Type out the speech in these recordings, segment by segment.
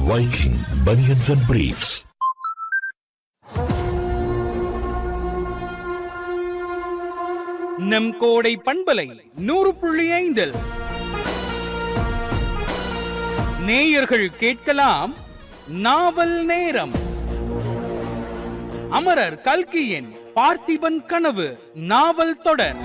Viking Bunions and Briefs. நம் கோடை பண்பலை நூறு புள்ளி ஐந்தில் நேயர்கள் கேட்கலாம் நாவல் நேரம் அமரர் கல்கியின் பார்த்திபன் கனவு நாவல் தொடர்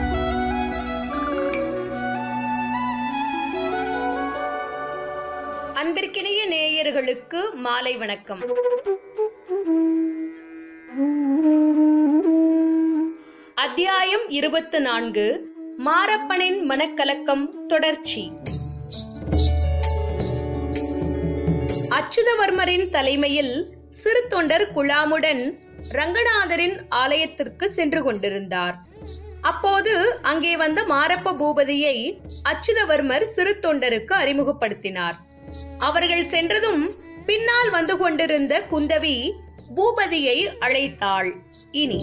அன்பிற்கினிய நேயர்களுக்கு மாலை வணக்கம் அத்தியாயம் இருபத்து நான்கு மாரப்பனின் மனக்கலக்கம் தொடர்ச்சி அச்சுதவர்மரின் தலைமையில் சிறு தொண்டர் குழாமுடன் ரங்கநாதரின் ஆலயத்திற்கு சென்று கொண்டிருந்தார் அப்போது அங்கே வந்த மாரப்ப பூபதியை அச்சுதவர்மர் சிறு தொண்டருக்கு அறிமுகப்படுத்தினார் அவர்கள் சென்றதும் பின்னால் வந்து கொண்டிருந்த குந்தவி பூபதியை அழைத்தாள் இனி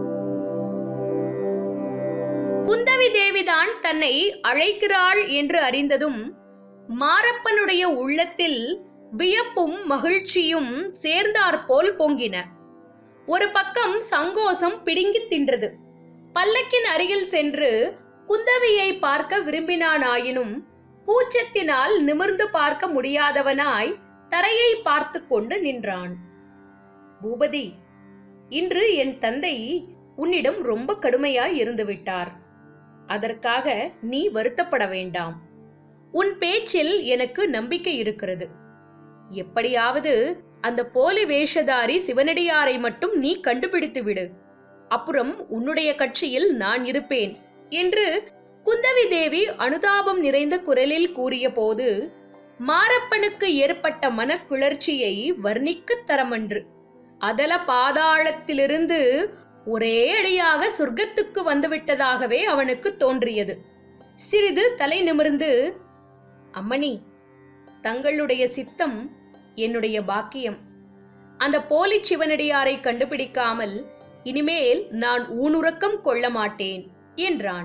குந்தவி தேவிதான் தன்னை அழைக்கிறாள் என்று அறிந்ததும் மாரப்பனுடைய உள்ளத்தில் வியப்பும் மகிழ்ச்சியும் சேர்ந்தாற்போல் பொங்கின ஒரு பக்கம் சங்கோசம் பிடுங்கித் தின்றது பல்லக்கின் அருகில் சென்று குந்தவியை பார்க்க விரும்பினானாயினும் கூச்சத்தினால் நிமிர்ந்து பார்க்க முடியாதவனாய் தரையை பார்த்து கொண்டு நின்றான் பூபதி இன்று என் தந்தை உன்னிடம் ரொம்ப கடுமையாய் இருந்து விட்டார் அதற்காக நீ வருத்தப்பட வேண்டாம் உன் பேச்சில் எனக்கு நம்பிக்கை இருக்கிறது எப்படியாவது அந்த போலி வேஷதாரி சிவனடியாரை மட்டும் நீ கண்டுபிடித்து விடு அப்புறம் உன்னுடைய கட்சியில் நான் இருப்பேன் என்று குந்தவி தேவி அனுதாபம் நிறைந்த குரலில் கூறிய போது மாரப்பனுக்கு ஏற்பட்ட மனக்குளர்ச்சியை வர்ணிக்கத் தரமன்று அதல பாதாளத்திலிருந்து ஒரே அடியாக சொர்க்கத்துக்கு வந்துவிட்டதாகவே அவனுக்கு தோன்றியது சிறிது தலை நிமிர்ந்து அம்மணி தங்களுடைய சித்தம் என்னுடைய பாக்கியம் அந்த போலி சிவனடியாரை கண்டுபிடிக்காமல் இனிமேல் நான் ஊனுறக்கம் கொள்ள மாட்டேன் என்றான்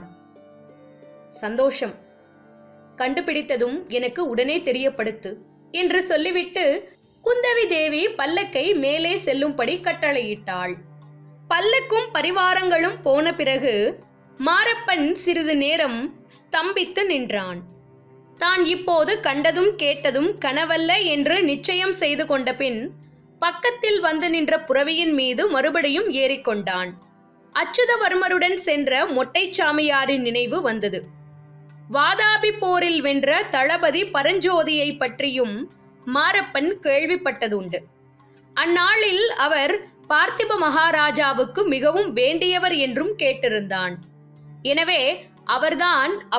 சந்தோஷம் கண்டுபிடித்ததும் எனக்கு உடனே தெரியப்படுத்து என்று சொல்லிவிட்டு குந்தவி தேவி பல்லக்கை மேலே செல்லும்படி கட்டளையிட்டாள் பல்லக்கும் பரிவாரங்களும் போன பிறகு மாரப்பன் சிறிது நேரம் ஸ்தம்பித்து நின்றான் தான் இப்போது கண்டதும் கேட்டதும் கனவல்ல என்று நிச்சயம் செய்து கொண்ட பின் பக்கத்தில் வந்து நின்ற புறவியின் மீது மறுபடியும் ஏறிக்கொண்டான் அச்சுதவர்மருடன் சென்ற மொட்டைச்சாமியாரின் நினைவு வந்தது வாதாபி போரில் வென்ற தளபதி பரஞ்சோதியை பற்றியும் மாரப்பன் கேள்விப்பட்டதுண்டு அந்நாளில் அவர் பார்த்திப மகாராஜாவுக்கு மிகவும் வேண்டியவர் என்றும் கேட்டிருந்தான் எனவே அவர்தான்